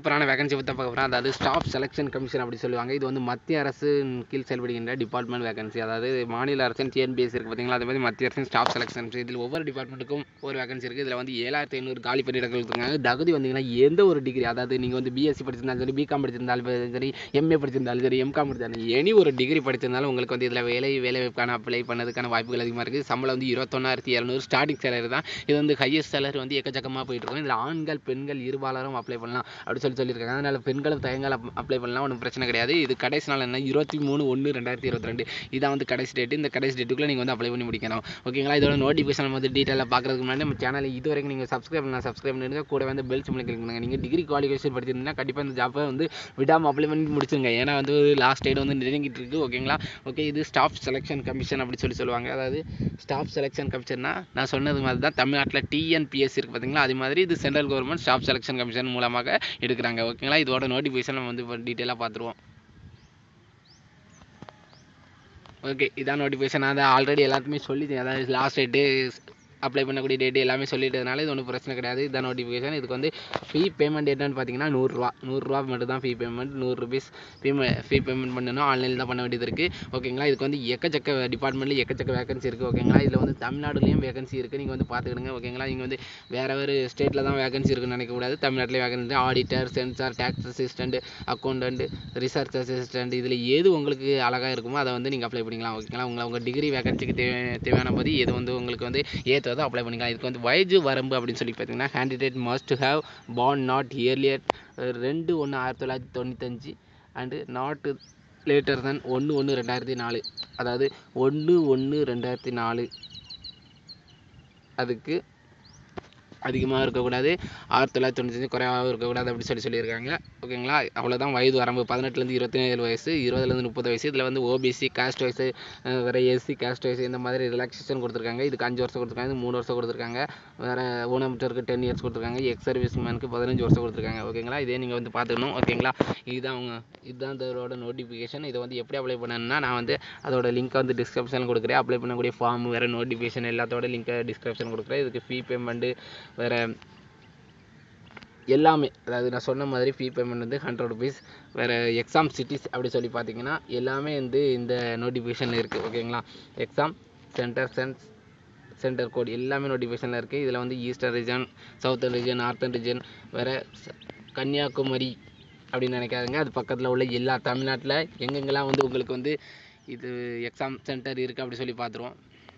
சூப்பரான வேகன்சி பற்றி பார்க்க போகிறோம் அதாவது ஸ்டாஃப் செலெக்ஷன் கமிஷன் அப்படி சொல்லுவாங்க இது வந்து மத்திய அரசு கீழ் செயல்படுகின்ற டிபார்ட்மெண்ட் வேகன்சி அதாவது மாநில அரசின் டிஎன்பிஎஸ் இருக்குது பார்த்தீங்களா அதே மாதிரி மத்திய அரசின் ஸ்டாஃப் செலெக்ஷன் இதில் ஒவ்வொரு டிபார்ட்மெண்ட்டுக்கும் ஒரு வேகன்சி இருக்குது இதில் வந்து ஏழாயிரத்தி ஐநூறு காலி பணியிடங்கள் இருக்காங்க தகுதி வந்தீங்கன்னா எந்த ஒரு டிகிரி அதாவது நீங்கள் வந்து பிஎஸ்சி படிச்சிருந்தாலும் சரி பிகாம் படிச்சிருந்தாலும் சரி எம்ஏ படிச்சிருந்தாலும் சரி எம்காம் படிச்சிருந்தாலும் எனி ஒரு டிகிரி படிச்சிருந்தாலும் உங்களுக்கு வந்து இதில் வேலை வேலை வாய்ப்புக்கான அப்ளை பண்ணதுக்கான வாய்ப்புகள் அதிகமாக இருக்குது சம்பளம் வந்து இருபத்தொன்னாயிரத்தி இரநூறு ஸ்டார்டிங் சேலரி தான் இது வந்து ஹையஸ்ட் சேலரி வந்து எக்கச்சக்கமாக போயிட்டு இருக்கும் இதில் ஆண்கள் பெண்கள் இருபாலரும் அப்ளை பண்ணலாம் அப்படி சொல்லி சொல்லியிருக்காங்க அதனால் பெண்களும் தயங்கள் அப்ளை பண்ணலாம் ஒன்றும் பிரச்சனை கிடையாது இது கடைசி நாள் என்ன இருபத்தி மூணு ஒன்று ரெண்டாயிரத்தி இருபத்தி ரெண்டு இதான் வந்து கடைசி டேட் இந்த கடைசி டேட்டுக்குள்ளே நீங்கள் வந்து அப்ளை பண்ணி முடிக்கணும் ஓகேங்களா இதோட நோட்டிஃபிகேஷன் வந்து டீட்டெயிலாக பார்க்கறதுக்கு முன்னாடி நம்ம சேனலை இது வரைக்கும் நீங்கள் சப்ஸ்கிரைப் பண்ணலாம் சப்ஸ்கிரைப் பண்ணிடுங்க கூட வந்து பெல் சிம்மில் கிளிக் பண்ணுங்க நீங்கள் டிகிரி குவாலிஃபிகேஷன் படிச்சிருந்தீங்கன்னா கண்டிப்பாக இந்த ஜாப்பை வந்து விடாமல் அப்ளை பண்ணி முடிச்சுங்க ஏன்னா வந்து லாஸ்ட் டேட் வந்து நெருங்கிட்டு இருக்கு ஓகேங்களா ஓகே இது ஸ்டாஃப் செலெக்ஷன் கமிஷன் அப்படி சொல்லி சொல்லுவாங்க அதாவது ஸ்டாஃப் செலெக்ஷன் கமிஷன்னா நான் சொன்னது மாதிரி தான் தமிழ்நாட்டில் டிஎன்பிஎஸ்சி இருக்குது பார்த்தீங்களா அது மாதிரி இது central government staff selection commission மூலமாக எடுக்கிறாங்க ஓகேங்களா இதோட நோட்டிஃபிகேஷன் நம்ம வந்து டீட்டெயிலாக பார்த்துருவோம் ஓகே இதான் நோட்டிஃபிகேஷன் அதை ஆல்ரெடி எல்லாத்துக்குமே சொல்லி அதாவது லாஸ்ட் டேட்டு அப்ளை பண்ணக்கூடிய டேட் எல்லாமே சொல்லிட்டதுனால இது ஒன்றும் பிரச்சனை கிடையாது இதான் நோட்டிஃபிகேஷன் இதுக்கு வந்து ஃபீ பேமெண்ட் என்னன்னு பார்த்தீங்கன்னா நூறுரூவா நூறுரூவா மட்டும் தான் ஃபீ பேமெண்ட் நூறு ருபீஸ் ஃபீ ஃபீ பேமெண்ட் பண்ணணும் ஆன்லைனில் தான் பண்ண வேண்டியது இருக்குது ஓகேங்களா இதுக்கு வந்து எக்கச்சக்க டிபார்ட்மெண்ட்டில் எக்கச்சக்க வேகன்சி இருக்குது ஓகேங்களா இதில் வந்து தமிழ்நாடுலேயும் வேகன்சி இருக்குது நீங்கள் வந்து பார்த்துக்கிடுங்க ஓகேங்களா நீங்கள் வந்து வேறு வேறு ஸ்டேட்டில் தான் வேகன்சி இருக்குன்னு நினைக்கக்கூடாது தமிழ்நாட்டிலே vacancy auditor sensor tax assistant accountant research assistant இதில் எது உங்களுக்கு அழகாக இருக்குமோ அதை வந்து நீங்கள் அப்ளை பண்ணிக்கலாம் ஓகேங்களா உங்களை உங்கள் டிகிரி வேகன்சிக்கு தேவை தேவையான போது எது வந்து உங்களுக்கு வந்து ஏற்றதோ அப்ளை பண்ணிக்கலாம் இதுக்கு வந்து வயது வரம்பு அப்படின்னு சொல்லி பார்த்தீங்கன்னா candidate must have born not earlier ரெண்டு ஒன்று ஆயிரத்தி தொள்ளாயிரத்தி தொண்ணூத்தஞ்சு அண்டு நாட் லேட்டர் தென் ஒன்று ஒன்று ரெண்டாயிரத்தி நாலு அதாவது ஒன்று ஒன்று ரெண்டாயிரத்தி நாலு அதுக்கு அதிகமாக இருக்கக்கூடாது ஆயிரத்தி தொள்ளாயிரத்தி தொண்ணூத்தஞ்சு குறைவாகவும் இருக்கக்கூடாது அப்படி சொல்லி சொல்லியிருக்காங்க ஓகேங்களா அவ்வளோதான் வயது வரம்பு பதினெட்டுலேருந்து இருபத்தி ஏழு வயசு இருபதுலேருந்து முப்பது வயசு இதில் வந்து ஓபிசி காஸ்ட் வயசு வேறு எஸ்சி காஸ்ட் வயசு இந்த மாதிரி ரிலாக்ஸேஷன் கொடுத்துருக்காங்க இதுக்கு அஞ்சு வருஷம் கொடுத்துருக்காங்க இது மூணு வருஷம் கொடுத்துருக்காங்க வேறு ஊனமுற்றருக்கு டென் இயர்ஸ் கொடுத்துருக்காங்க எக்ஸ் சர்வீஸ் மேனுக்கு பதினஞ்சு வருஷம் கொடுத்துருக்காங்க ஓகேங்களா இதே நீங்கள் வந்து பார்த்துக்கணும் ஓகேங்களா இதுதான் அவங்க இதுதான் இதோட நோட்டிஃபிகேஷன் இதை வந்து எப்படி அப்ளை பண்ணணும்னா நான் வந்து அதோட லிங்க்கை வந்து டிஸ்கிரிப்ஷனில் கொடுக்குறேன் அப்ளை பண்ணக்கூடிய ஃபார்ம் வேறு நோட்டிஃபிகேஷன் எல்லாத்தோட லிங்க்கை டிஸ்கிரிப்ஷன் கொடுக்குறேன் இதுக்கு ஃபீ பேமெண்ட்டு வேறு எல்லாமே அதாவது நான் சொன்ன மாதிரி ஃபீ பேமெண்ட் வந்து ஹண்ட்ரட் ருபீஸ் வேறு எக்ஸாம் சிட்டிஸ் அப்படி சொல்லி பார்த்தீங்கன்னா எல்லாமே வந்து இந்த நோட்டிஃபிகேஷனில் இருக்குது ஓகேங்களா எக்ஸாம் சென்டர் சென்ஸ் சென்டர் கோட் எல்லாமே நோட்டிஃபிகேஷனில் இருக்குது இதில் வந்து eastern region southern region northern region வேறு கன்னியாகுமரி அப்படின்னு நினைக்காதுங்க அது பக்கத்தில் உள்ள எல்லா தமிழ்நாட்டில் எங்கெங்கெல்லாம் வந்து உங்களுக்கு வந்து இது எக்ஸாம் சென்டர் இருக்குது அப்படி சொல்லி பார்த்துருவோம்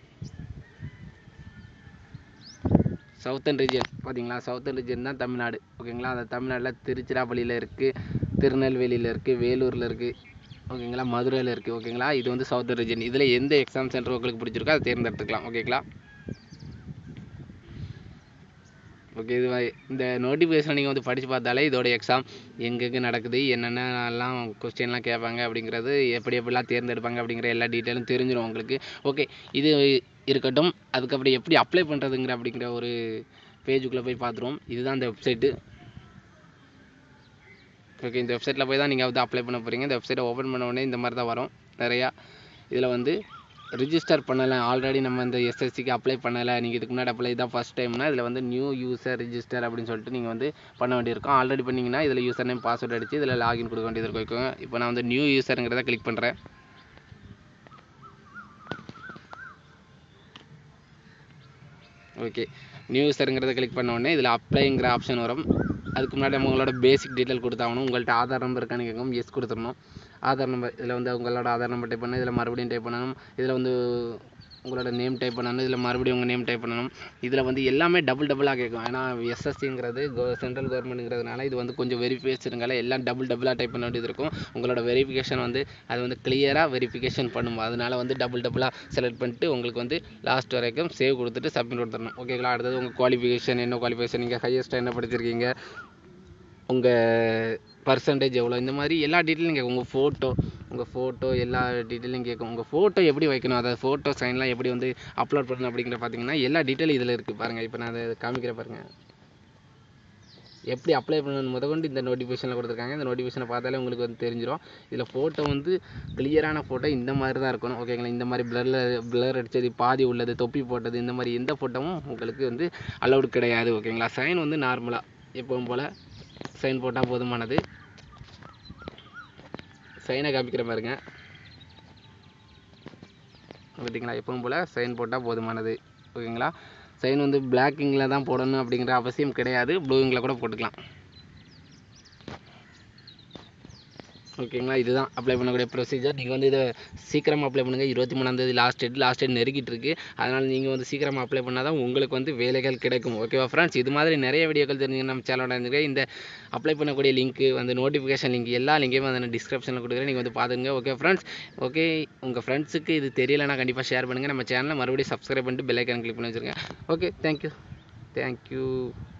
சவுத்தர்ன் ரீஜன் பார்த்தீங்களா சவுத்தர்ன் ரீஜன் தான் தமிழ்நாடு ஓகேங்களா அந்த தமிழ்நாட்டில் திருச்சிராப்பள்ளியில் இருக்குது திருநெல்வேலியில் இருக்குது வேலூரில் இருக்குது ஓகேங்களா மதுரையில் இருக்குது ஓகேங்களா இது வந்து சவுத்தர்ன் ரீஜன் இதில் எந்த எக்ஸாம் சென்டர் உங்களுக்கு பிடிச்சிருக்கோ அதை தேர்ந்தெடுத்துக்கலாம் ஓகேங்களா ஓகே இது இந்த நோட்டிஃபிகேஷன் நீங்கள் வந்து படித்து பார்த்தாலே இதோட எக்ஸாம் எங்கெங்கே நடக்குது என்னென்னலாம் கொஸ்டின்லாம் கேட்பாங்க அப்படிங்கிறது எப்படி எப்படிலாம் தேர்ந்தெடுப்பாங்க அப்படிங்கிற எல்லா டீட்டெயிலும் தெரிஞ்சிடும் உங்களுக்கு ஓகே இது இருக்கட்டும் அதுக்கப்புறம் எப்படி அப்ளை பண்ணுறதுங்கிற அப்படிங்கிற ஒரு பேஜுக்குள்ளே போய் பார்த்துருவோம் இதுதான் இந்த வெப்சைட்டு ஓகே இந்த வெப்சைட்டில் போய் தான் நீங்கள் வந்து அப்ளை பண்ண போகிறீங்க இந்த வெப்சைட்டை ஓப்பன் பண்ண உடனே இந்த மாதிரி தான் வரும் நிறையா இதில் வந்து ரிஜிஸ்டர் பண்ணலை ஆல்ரெடி நம்ம இந்த எஸ்எஸ்சிக்கு அப்ளை பண்ணலை நீங்கள் இதுக்கு முன்னாடி அப்ளை தான் ஃபஸ்ட் டைம்னா இதில் வந்து நியூ யூசர் ரிஜிஸ்டர் அப்படின்னு சொல்லிட்டு நீங்கள் வந்து பண்ண வேண்டியிருக்கும் ஆல்ரெடி பண்ணிங்கன்னா இதில் யூசர் நேம் பாஸ்வேர்டு அடித்து இதில் லாகின் கொடுக்க வேண்டியது இருக்கும் இப்போ நான் வந்து நியூ யூசருங்கிறத கிளிக் பண்ணுறேன் ஓகே நியூ யூசருங்கிறத கிளிக் பண்ண உடனே இதில் அப்ளைங்கிற ஆப்ஷன் வரும் அதுக்கு முன்னாடி நம்ம உங்களோட பேசிக் டீட்டெயில் கொடுத்தாகணும் உங்கள்கிட்ட ஆதார் நம்பர் இருக்கான்னு கேட்கும் எஸ் கொடுத்துடணும் ஆதார் நம்பர் இதில் வந்து உங்களோட ஆதார் நம்பர் டைப் பண்ணணும் இதில் மறுபடியும் டைப் பண்ணணும் இதில் வந்து உங்களோட நேம் டைப் பண்ணணும் இதில் மறுபடியும் உங்கள் நேம் டைப் பண்ணணும் இதில் வந்து எல்லாமே டபுள் டபுளாக கேட்கும் ஏன்னா எஸ்எஸ்சிங்கிறது கோ சென்ட்ரல் கவர்மெண்ட்டுங்கிறதுனால இது வந்து கொஞ்சம் வெரிஃபிகேஷனுங்கால எல்லாம் டபுள் டபுளாக டைப் பண்ண வேண்டியது இருக்கும் உங்களோட வெரிஃபிகேஷன் வந்து அது வந்து கிளியராக வெரிஃபிகேஷன் பண்ணும் அதனால் வந்து டபுள் டபுளாக செலக்ட் பண்ணிட்டு உங்களுக்கு வந்து லாஸ்ட் வரைக்கும் சேவ் கொடுத்துட்டு சப்மிட் கொடுத்துடணும் ஓகேங்களா அடுத்தது உங்கள் குவாலிஃபிகேஷன் என்ன குவாலிஃபிகேஷன் நீங்கள் ஹையஸ்ட்டாக என்ன படிச்சிருக்கீங்க உங்கள் பர்சன்டேஜ் எவ்வளோ இந்த மாதிரி எல்லா டீட்டெயிலும் கேட்கும் உங்கள் ஃபோட்டோ உங்கள் ஃபோட்டோ எல்லா டீட்டெயிலும் கேட்கும் உங்கள் ஃபோட்டோ எப்படி வைக்கணும் அதாவது ஃபோட்டோ சைன்லாம் எப்படி வந்து அப்லோட் பண்ணணும் அப்படிங்கிற பார்த்தீங்கன்னா எல்லா டீட்டெயிலும் இதில் இருக்குது பாருங்கள் இப்போ நான் அதை காமிக்கிறேன் பாருங்கள் எப்படி அப்ளை பண்ணணும் முதற்கொண்டு இந்த நோட்டிஃபிகேஷனில் கொடுத்துருக்காங்க இந்த நோட்டிஃபிகேஷனை பார்த்தாலே உங்களுக்கு வந்து தெரிஞ்சிடும் இதில் ஃபோட்டோ வந்து கிளியரான ஃபோட்டோ இந்த மாதிரி தான் இருக்கணும் ஓகேங்களா இந்த மாதிரி பிளரில் பிளர் அடித்தது பாதி உள்ளது தொப்பி போட்டது இந்த மாதிரி எந்த ஃபோட்டோவும் உங்களுக்கு வந்து அலௌடு கிடையாது ஓகேங்களா சைன் வந்து நார்மலாக எப்பவும் போல் சைன் போட்டால் போதுமானது சைனை காமிக்கிற பாருங்க பார்த்தீங்களா எப்பவும் போல் சைன் போட்டால் போதுமானது ஓகேங்களா சைன் வந்து பிளாக் இங்கில் தான் போடணும் அப்படிங்கிற அவசியம் கிடையாது ப்ளூ இங்கில் கூட போட்டுக்கலாம் ஓகேங்களா இதுதான் அப்ளை பண்ணக்கூடிய ப்ரொசீஜர் நீங்கள் வந்து இதை சீக்கிரமாக அப்ளை பண்ணுங்கள் இருபத்தி மூணாந்தேதி லாஸ்ட் டேட் லாஸ்ட் டேட் நெருக்கிட்டு இருக்கு அதனால் நீங்கள் வந்து சீக்கிரமாக அப்ளை பண்ணால் தான் உங்களுக்கு வந்து வேலைகள் கிடைக்கும் ஓகேவா ஃப்ரெண்ட்ஸ் இது மாதிரி நிறைய வீடியோக்கள் தெரிஞ்சு நம்ம சேனலோட இருந்துருக்கு இந்த அப்ளை பண்ணக்கூடிய லிங்க்கு வந்து நோட்டிஃபிகேஷன் லிங்க் எல்லா லிங்கையும் வந்து நான் டிஸ்கிரிப்ஷனில் கொடுக்குறேன் நீங்கள் வந்து பார்த்துங்க ஓகே ஃப்ரெண்ட்ஸ் ஓகே உங்கள் ஃப்ரெண்ட்ஸுக்கு இது தெரியலைன்னா கண்டிப்பாக ஷேர் பண்ணுங்கள் நம்ம சேனலை மறுபடியும் சப்ஸ்கிரைப் பண்ணிட்டு பெல் ஐக்கான் கிளிக் பண்ணி வச்சுருங்க ஓகே தேங்க்யூ தேங்க்யூ